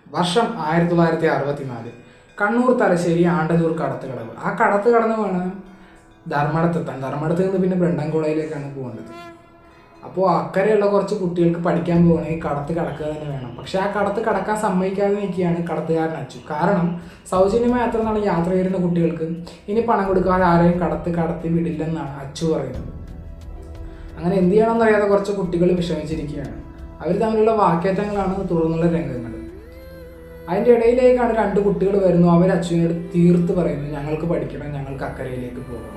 വർഷം ആയിരത്തി തൊള്ളായിരത്തി അറുപത്തിനാല് കണ്ണൂർ തലശ്ശേരി ആണ്ടല്ലൂർ കടത്ത് കടവ് ആ കടത്ത് കടന്ന് വേണം ധർമ്മടത്തെത്താൻ ധർമ്മടത്ത് നിന്ന് പിന്നെ ബ്രണ്ടൻ കോളേജിലേക്കാണ് പോകേണ്ടത് അപ്പോൾ അക്കരെയുള്ള കുറച്ച് കുട്ടികൾക്ക് പഠിക്കാൻ പോകണമെങ്കിൽ കടത്ത് കടക്കുക തന്നെ വേണം പക്ഷേ ആ കടത്ത് കടക്കാൻ സമ്മതിക്കാതെ നിൽക്കുകയാണ് കടത്തുകാരൻ അച്ചു കാരണം സൗജന്യമായ യാത്ര എന്നാണ് യാത്ര ചെയ്യുന്ന കുട്ടികൾക്ക് ഇനി പണം കൊടുക്കാതെ ആരെയും കടത്ത് കടത്തി വിടില്ലെന്നാണ് അച്ചു പറയുന്നത് അങ്ങനെ എന്ത് ചെയ്യണമെന്ന് അറിയാതെ കുറച്ച് കുട്ടികൾ വിഷമിച്ചിരിക്കുകയാണ് അവർ തമ്മിലുള്ള വാക്കേറ്റങ്ങളാണ് തുടർന്നുള്ള രംഗങ്ങൾ അതിൻ്റെ ഇടയിലേക്കാണ് രണ്ട് കുട്ടികൾ വരുന്നു അവർ അച്ഛനോട് തീർത്ത് പറയുന്നു ഞങ്ങൾക്ക് പഠിക്കണം ഞങ്ങൾക്ക് അക്കരയിലേക്ക് പോകണം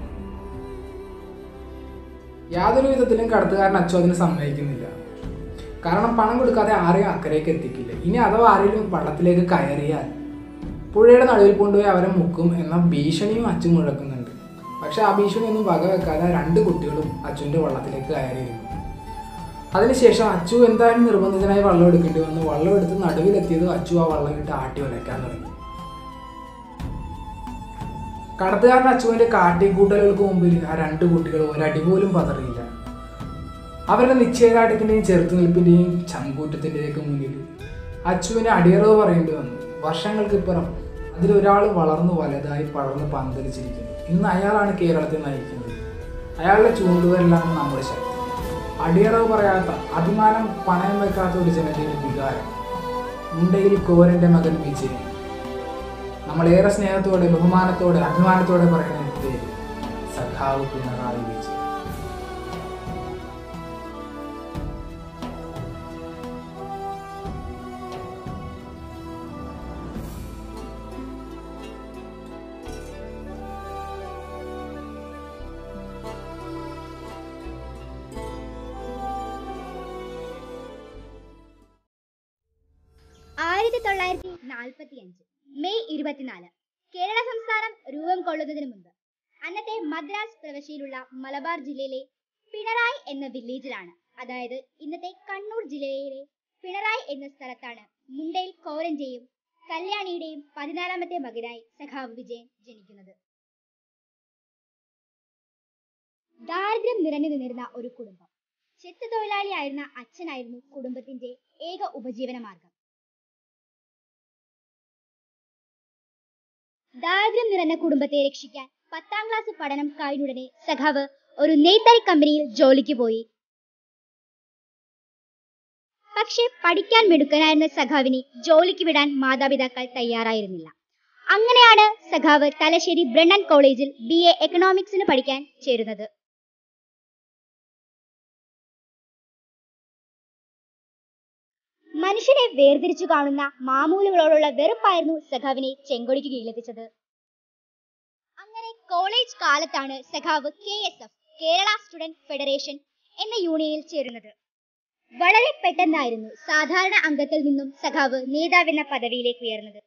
യാതൊരു വിധത്തിലും കടത്തുകാരൻ അച്ചു അതിന് സമ്മതിക്കുന്നില്ല കാരണം പണം കൊടുക്കാതെ ആരെയും അക്കരയ്ക്ക് എത്തിക്കില്ല ഇനി അഥവാ ആരെങ്കിലും വള്ളത്തിലേക്ക് കയറിയാൽ പുഴയുടെ നടുവിൽ കൊണ്ടുപോയി അവരെ മുക്കും എന്ന ഭീഷണിയും അച്ചു മുഴക്കുന്നുണ്ട് പക്ഷെ ആ ഭീഷണിയൊന്നും വകവെക്കാതെ രണ്ട് കുട്ടികളും അച്ചുവിൻ്റെ വള്ളത്തിലേക്ക് കയറിയിരുന്നു അതിനുശേഷം അച്ചു എന്തായാലും നിർബന്ധിതനായി വള്ളം എടുക്കേണ്ടി വന്നു വള്ളം എടുത്ത് നടുവിലെത്തിയത് അച്ചു ആ വള്ളം ഇട്ട് ആട്ടി വലയ്ക്കാൻ തുടങ്ങി കടത്തുകാരൻ അച്ചുവിന്റെ കാട്ടിക്കൂട്ടലുകൾക്ക് മുമ്പിൽ ആ രണ്ട് കുട്ടികൾ ഒരടി പോലും പതറിയില്ല അവരുടെ നിശ്ചയദാർഢ്യത്തിന്റെയും ചെറുത്തുനിൽപ്പിന്റെയും ചങ്കൂറ്റത്തിൻ്റെയൊക്കെ മുന്നിൽ അച്ചുവിന് അടിയറവ് പറയേണ്ടി വന്നു വർഷങ്ങൾക്കിപ്പുറം അതിലൊരാൾ വളർന്നു വലുതായി പടർന്ന് പന്തലിച്ചിരിക്കുന്നു ഇന്ന് അയാളാണ് കേരളത്തെ നയിക്കുന്നത് അയാളുടെ ചൂണ്ടുവരലാണ് നമ്മുടെ ശക്തി അടിയറവ് പറയാത്ത അഭിമാനം പണയം വെക്കാത്ത ഒരു ജനതയുടെ വികാരം മുണ്ടയിൽ കോരന്റെ മകൻ വിജയൻ നമ്മളേറെ സ്നേഹത്തോടെ ബഹുമാനത്തോടെ അഭിമാനത്തോടെ പറയുന്ന ഒരു പേര് സഖാവ് പിണറായി വിജയൻ ആയിരത്തി തൊള്ളായിരത്തി നാൽപ്പത്തി അഞ്ച് മെയ് ഇരുപത്തിനാല് കേരള സംസ്ഥാനം രൂപം കൊള്ളുന്നതിന് മുമ്പ് അന്നത്തെ മദ്രാസ് പ്രവിശ്യയിലുള്ള മലബാർ ജില്ലയിലെ പിണറായി എന്ന വില്ലേജിലാണ് അതായത് ഇന്നത്തെ കണ്ണൂർ ജില്ലയിലെ പിണറായി എന്ന സ്ഥലത്താണ് മുണ്ടയിൽ കോരന്റെയും കല്യാണിയുടെയും പതിനാലാമത്തെ മകനായി സഖാവ് വിജയൻ ജനിക്കുന്നത് ദാരിദ്ര്യം നിറഞ്ഞു നിന്നിരുന്ന ഒരു കുടുംബം ചെത്ത് തൊഴിലാളിയായിരുന്ന അച്ഛനായിരുന്നു കുടുംബത്തിന്റെ ഏക ഉപജീവന മാർഗം ദാരിദ്ര്യം നിറഞ്ഞ കുടുംബത്തെ രക്ഷിക്കാൻ പത്താം ക്ലാസ് പഠനം കഴിഞ്ഞുടനെ സഖാവ് ഒരു നെയ്ത്തറി കമ്പനിയിൽ ജോലിക്ക് പോയി പക്ഷെ പഠിക്കാൻ മിടുക്കനായിരുന്ന സഖാവിനെ ജോലിക്ക് വിടാൻ മാതാപിതാക്കൾ തയ്യാറായിരുന്നില്ല അങ്ങനെയാണ് സഖാവ് തലശ്ശേരി ബ്രണ്ണൻ കോളേജിൽ ബി എ എക്കണോമിക്സിന് പഠിക്കാൻ ചേരുന്നത് മനുഷ്യനെ വേർതിരിച്ചു കാണുന്ന മാമൂലുകളോടുള്ള വെറുപ്പായിരുന്നു സഖാവിനെ ചെങ്കൊടിക്ക് കീഴിലെത്തിച്ചത് അങ്ങനെ കോളേജ് കാലത്താണ് സഖാവ് K S F Kerala student federation എന്ന യൂണിയനിൽ ചേരുന്നത് വളരെ പെട്ടെന്നായിരുന്നു സാധാരണ അംഗത്തിൽ നിന്നും സഖാവ് നേതാവെന്ന പദവിയിലേക്ക് ഉയർന്നത്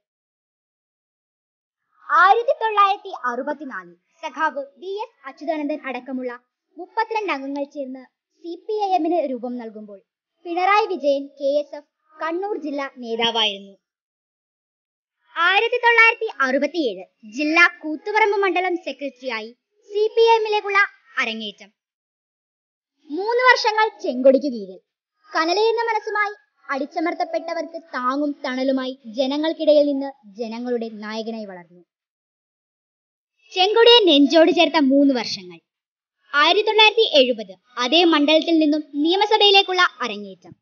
ആയിരത്തി തൊള്ളായിരത്തി അറുപത്തിനാലിൽ സഖാവ് വി എസ് അച്യുതാനന്ദൻ അടക്കമുള്ള മുപ്പത്തിരണ്ട് അംഗങ്ങൾ ചേർന്ന് സി പി ഐ എമ്മിന് രൂപം നൽകുമ്പോൾ Pinarayi Vijayan K S F Kannur ജില്ലാ നേതാവായിരുന്നു ആയിരത്തി തൊള്ളായിരത്തി അറുപത്തിയേഴ് ജില്ലാ കൂത്തുപറമ്പ് മണ്ഡലം സെക്രട്ടറിയായി സി പി എമ്മിലേക്കുള്ള അരങ്ങേറ്റം മൂന്ന് വർഷങ്ങൾ ചെങ്കൊടിക്ക് കീഴിൽ കനലയുന്ന മനസ്സുമായി അടിച്ചമർത്തപ്പെട്ടവർക്ക് താങ്ങും തണലുമായി ജനങ്ങൾക്കിടയിൽ നിന്ന് ജനങ്ങളുടെ നായകനായി വളർന്നു ചെങ്കൊടിയെ നെഞ്ചോട് ചേർത്ത മൂന്ന് വർഷങ്ങൾ ആയിരത്തി തൊള്ളായിരത്തി എഴുപത് അതേ മണ്ഡലത്തിൽ നിന്നും നിയമസഭയിലേക്കുള്ള അരങ്ങേറ്റം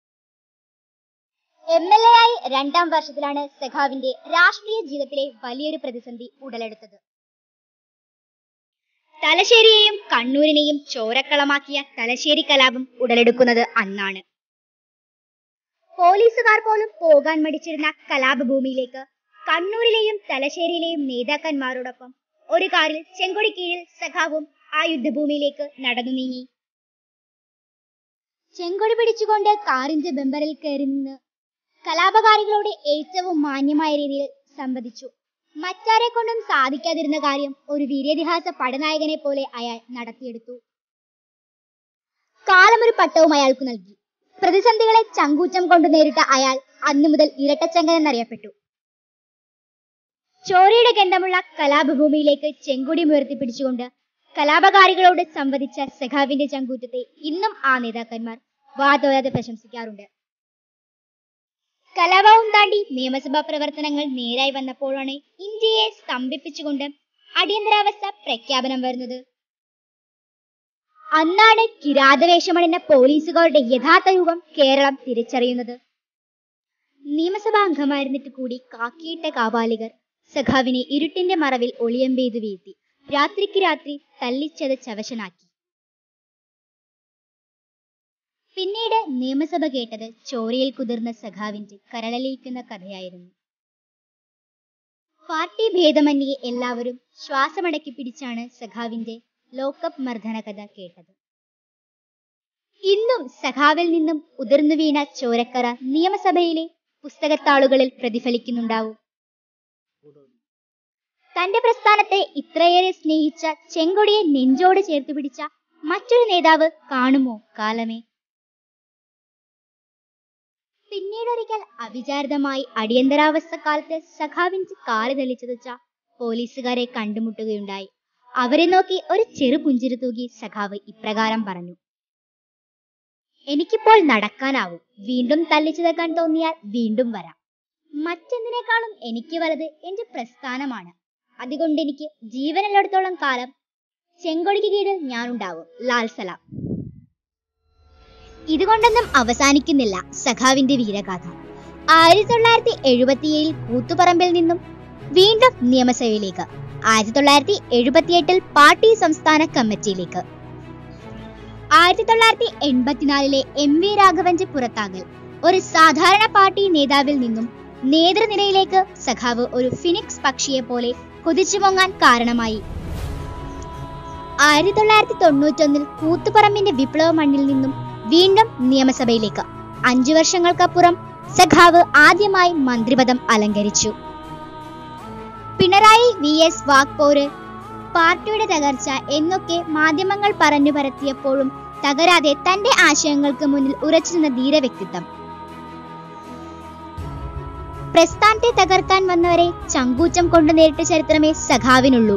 എം എൽ എ ആയി രണ്ടാം വർഷത്തിലാണ് സഖാവിന്റെ രാഷ്ട്രീയ ജീവിതത്തിലെ വലിയൊരു പ്രതിസന്ധി ഉടലെടുത്തത് തലശ്ശേരിയെയും കണ്ണൂരിനെയും ചോരക്കളമാക്കിയ തലശ്ശേരി കലാപം ഉടലെടുക്കുന്നത് അന്നാണ് പോലീസുകാർ പോലും പോകാൻ മടിച്ചിരുന്ന കലാപഭൂമിയിലേക്ക് കണ്ണൂരിലെയും തലശ്ശേരിയിലെയും നേതാക്കന്മാരോടൊപ്പം ഒരു കാറിൽ ചെങ്കൊടി കീഴിൽ സഖാവും ആ യുദ്ധഭൂമിയിലേക്ക് നടന്നു നീങ്ങി ചെങ്കൊടി പിടിച്ചുകൊണ്ട് കാറിന്റെ ബെമ്പറിൽ കയറി നിന്ന് കലാപകാരികളോട് ഏറ്റവും മാന്യമായ രീതിയിൽ സംവദിച്ചു മറ്റാരെ കൊണ്ടും സാധിക്കാതിരുന്ന കാര്യം ഒരു വീരേതിഹാസ പടനായകനെ പോലെ അയാൾ നടത്തിയെടുത്തു കാലമൊരു പട്ടവും അയാൾക്ക് നൽകി പ്രതിസന്ധികളെ ചങ്കൂറ്റം കൊണ്ട് നേരിട്ട അയാൾ അന്നു മുതൽ ഇരട്ടച്ചങ്കൻ എന്നറിയപ്പെട്ടു ചോരയുടെ ഗന്ധമുള്ള കലാപഭൂമിയിലേക്ക് ചെങ്കുടി ഉയർത്തിപ്പിടിച്ചുകൊണ്ട് കലാപകാരികളോട് സംവദിച്ച സഖാവിന്റെ ചങ്കൂറ്റത്തെ ഇന്നും ആ നേതാക്കന്മാർ വാതോരാതെ പ്രശംസിക്കാറുണ്ട് കലാപവും താണ്ടി നിയമസഭാ പ്രവർത്തനങ്ങൾ നേരായി വന്നപ്പോഴാണ് ഇന്ത്യയെ സ്തംഭിപ്പിച്ചുകൊണ്ട് അടിയന്തരാവസ്ഥ പ്രഖ്യാപനം വരുന്നത് അന്നാണ് കിരാതവേഷമണിഞ്ഞ പോലീസുകാരുടെ യഥാർത്ഥ രൂപം കേരളം തിരിച്ചറിയുന്നത് നിയമസഭാ അംഗമായിരുന്നിട്ട് കൂടി കാക്കിയിട്ട കാപാലികർ സഖാവിനെ ഇരുട്ടിന്റെ മറവിൽ ഒളിയമ്പെയ്തു വീഴ്ത്തി രാത്രിക്ക് രാത്രി തല്ലിച്ചതച്ചവശനാക്കി പിന്നീട് നിയമസഭ കേട്ടത് ചോരയിൽ കുതിർന്ന സഖാവിന്റെ കരളലിയിക്കുന്ന കഥയായിരുന്നു പാർട്ടി ഭേദമന്യേ എല്ലാവരും ശ്വാസമടക്കി പിടിച്ചാണ് സഖാവിന്റെ ലോക്കപ്പ് മർദ്ദന കഥ കേട്ടത് ഇന്നും സഖാവിൽ നിന്നും ഉതിർന്നു വീണ ചോരക്കറ നിയമസഭയിലെ പുസ്തകത്താളുകളിൽ പ്രതിഫലിക്കുന്നുണ്ടാവും തന്റെ പ്രസ്ഥാനത്തെ ഇത്രയേറെ സ്നേഹിച്ച ചെങ്കൊടിയെ നെഞ്ചോട് ചേർത്ത് പിടിച്ച മറ്റൊരു നേതാവ് കാണുമോ കാലമേ പിന്നീടൊരിക്കൽ അവിചാരിതമായി അടിയന്തരാവസ്ഥ കാലത്ത് സഖാവിന്റെ കാല് തെളിച്ചതച്ച പോലീസുകാരെ കണ്ടുമുട്ടുകയുണ്ടായി അവരെ നോക്കി ഒരു ചെറു പുഞ്ചിരി തൂകി സഖാവ് ഇപ്രകാരം പറഞ്ഞു എനിക്കിപ്പോൾ നടക്കാനാവും വീണ്ടും തല്ലിച്ചു തേക്കാൻ തോന്നിയാൽ വീണ്ടും വരാം മറ്റെന്തിനേക്കാളും എനിക്ക് വലുത് എന്റെ പ്രസ്ഥാനമാണ് അതുകൊണ്ട് എനിക്ക് ജീവനുള്ളിടത്തോളം കാലം ചെങ്കൊടിക്ക് കീഴിൽ ഞാനുണ്ടാവും ലാൽ സലാം ഇതുകൊണ്ടൊന്നും അവസാനിക്കുന്നില്ല സഖാവിന്റെ വീരഗാഥ ആയിരത്തി തൊള്ളായിരത്തി എഴുപത്തിയേഴിൽ കൂത്തുപറമ്പിൽ നിന്നും വീണ്ടും നിയമസഭയിലേക്ക് ആയിരത്തി തൊള്ളായിരത്തി എഴുപത്തിയെട്ടിൽ പാർട്ടി സംസ്ഥാന കമ്മിറ്റിയിലേക്ക് ആയിരത്തി തൊള്ളായിരത്തി എൺപത്തിനാലിലെ എം വി രാഘവന്റെ പുറത്താകൽ ഒരു സാധാരണ പാർട്ടി നേതാവിൽ നിന്നും നേതൃനിരയിലേക്ക് സഖാവ് ഒരു ഫിനിക്സ് പക്ഷിയെ പോലെ കുതിച്ചു പൊങ്ങാൻ കാരണമായി ആയിരത്തി തൊള്ളായിരത്തി തൊണ്ണൂറ്റൊന്നിൽ കൂത്തുപറമ്പിന്റെ വിപ്ലവ മണ്ണിൽ നിന്നും വീണ്ടും നിയമസഭയിലേക്ക് അഞ്ചു വർഷങ്ങൾക്കപ്പുറം സഖാവ് ആദ്യമായി മന്ത്രിപദം അലങ്കരിച്ചു പിണറായി വി എസ് വാക്പോര് പാർട്ടിയുടെ തകർച്ച എന്നൊക്കെ മാധ്യമങ്ങൾ പറഞ്ഞു പരത്തിയപ്പോഴും തകരാതെ തന്റെ ആശയങ്ങൾക്ക് മുന്നിൽ ഉറച്ചു നിന്ന ധീര വ്യക്തിത്വം പ്രസ്ഥാനത്തെ തകർക്കാൻ വന്നവരെ ചങ്കൂറ്റം കൊണ്ട് നേരിട്ട ചരിത്രമേ സഖാവിനുള്ളൂ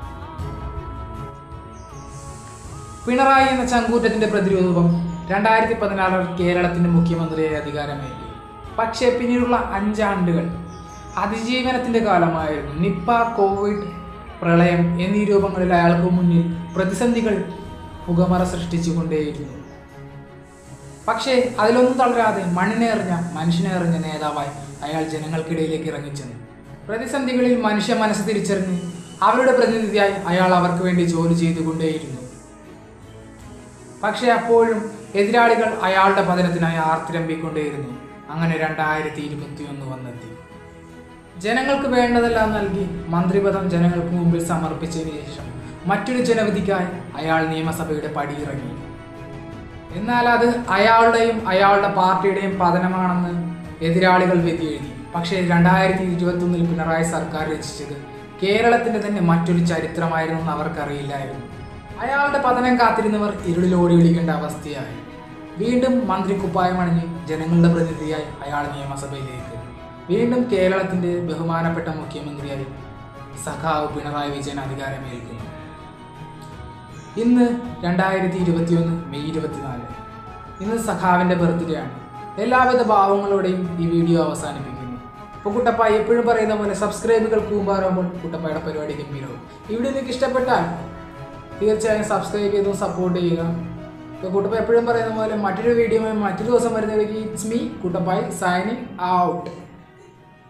പിണറായി എന്ന ചങ്കൂറ്റത്തിന്റെ പ്രതിരൂപം രണ്ടായിരത്തി പതിനാറിൽ കേരളത്തിന്റെ മുഖ്യമന്ത്രിയായി അധികാരമേറ്റി പക്ഷേ പിന്നീടുള്ള അഞ്ചാണ്ടുകൾ അതിജീവനത്തിന്റെ കാലമായിരുന്നു നിപ്പ കോവിഡ് പ്രളയം എന്നീ രൂപങ്ങളിൽ അയാൾക്ക് മുന്നിൽ പ്രതിസന്ധികൾ പുകമറ സൃഷ്ടിച്ചുകൊണ്ടേയിരുന്നു പക്ഷേ അതിലൊന്നും തളരാതെ മണ്ണിനെറിഞ്ഞ മനുഷ്യനെറിഞ്ഞ നേതാവായി അയാൾ ജനങ്ങൾക്കിടയിലേക്ക് ഇറങ്ങിച്ചെന്നു പ്രതിസന്ധികളിൽ മനുഷ്യ മനസ്സ് തിരിച്ചറിഞ്ഞ് അവരുടെ പ്രതിനിധിയായി അയാൾ അവർക്ക് വേണ്ടി ജോലി ചെയ്തുകൊണ്ടേയിരുന്നു പക്ഷേ അപ്പോഴും എതിരാളികൾ അയാളുടെ പതനത്തിനായി ആർത്തിരമ്പിക്കൊണ്ടേയിരുന്നു അങ്ങനെ രണ്ടായിരത്തി ഇരുപത്തിയൊന്ന് വന്നെത്തി ജനങ്ങൾക്ക് വേണ്ടതെല്ലാം നൽകി മന്ത്രിപദം ജനങ്ങൾക്ക് മുമ്പിൽ സമർപ്പിച്ചതിന് ശേഷം മറ്റൊരു ജനവിധിക്കായി അയാൾ നിയമസഭയുടെ പടിയിറങ്ങി എന്നാൽ അത് അയാളുടെയും അയാളുടെ പാർട്ടിയുടെയും പതനമാണെന്ന് എതിരാളികൾ വിധി എഴുതി പക്ഷേ രണ്ടായിരത്തി ഇരുപത്തൊന്നിൽ പിണറായി സർക്കാർ രചിച്ചത് കേരളത്തിന്റെ തന്നെ മറ്റൊരു ചരിത്രമായിരുന്നു എന്ന് അവർക്കറിയില്ലായിരുന്നു അയാളുടെ പതനം കാത്തിരുന്നവർ ഇരുളിൽ ഓടി വിളിക്കേണ്ട അവസ്ഥയായി വീണ്ടും മന്ത്രി കുപ്പായം അണിഞ്ഞ് ജനങ്ങളുടെ പ്രതിനിധിയായി അയാൾ നിയമസഭയിലേക്ക് വീണ്ടും കേരളത്തിന്റെ ബഹുമാനപ്പെട്ട മുഖ്യമന്ത്രിയായി സഖാവ് പിണറായി വിജയൻ അധികാരമേൽക്കുന്നു ഇന്ന് രണ്ടായിരത്തി ഇരുപത്തിയൊന്ന് മെയ് ഇരുപത്തിനാല് ഇന്ന് സഖാവിൻ്റെ ബർത്ത്ഡേ ആണ് എല്ലാവിധ ഭാവങ്ങളോടെയും ഈ വീഡിയോ അവസാനിപ്പിക്കുന്നു ഇപ്പോൾ കുട്ടപ്പ എപ്പോഴും പറയുന്ന പോലെ സബ്സ്ക്രൈബുകൾ കൂമ്പാറുമ്പോൾ കുട്ടപ്പയുടെ പരിപാടി ഗംഭീരവും ഈ വീഡിയോ നിങ്ങൾക്ക് ഇഷ്ടപ്പെട്ടാൽ തീർച്ചയായും സബ്സ്ക്രൈബ് ചെയ്തും സപ്പോർട്ട് ചെയ്യുക ഇപ്പോൾ കുട്ടപ്പ എപ്പോഴും പറയുന്ന പോലെ മറ്റൊരു വീഡിയോ മറ്റൊരു ദിവസം വരുന്നവർക്ക് it's me Kuttappayi signing out